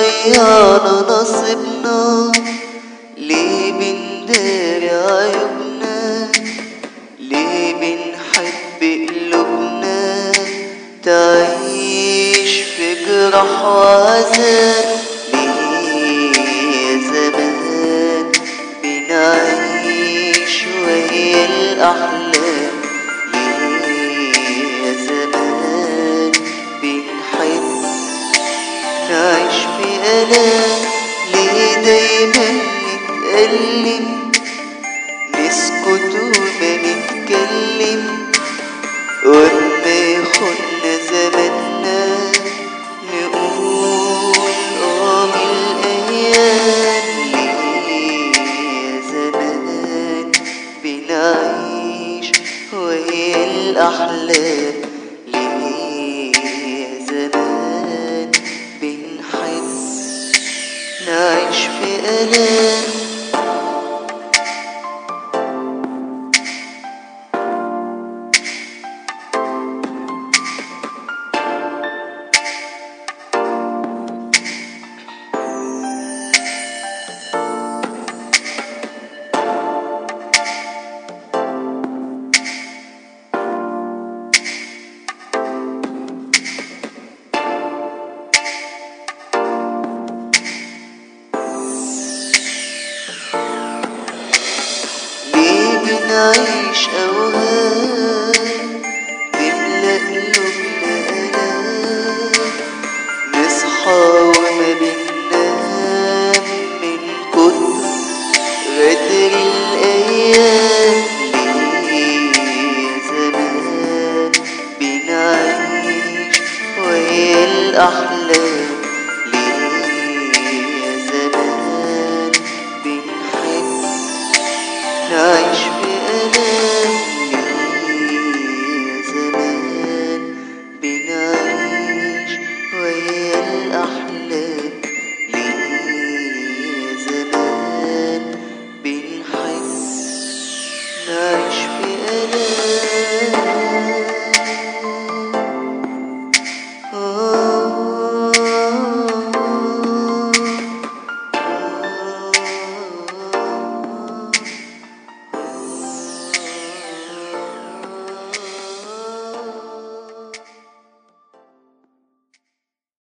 ضيعنا نصيبنا ليه بنداري عيوبنا ليه بنحب قلوبنا تعيش في جرح وعذاب ليه يا زمان بنعيش وهي الأحلام ليه يا زمان بنحب نعيش في ألام ليه دايما نتألم نسكت وما نتكلم وما يخن زماننا نقول اه من الأيام ليه يا زمان بنعيش وهي الأحلام ليه يا زمان بنحب نعيش في ألام ليه بنعيش أوهام تملأ قلوبنا آلام نصحى وما بين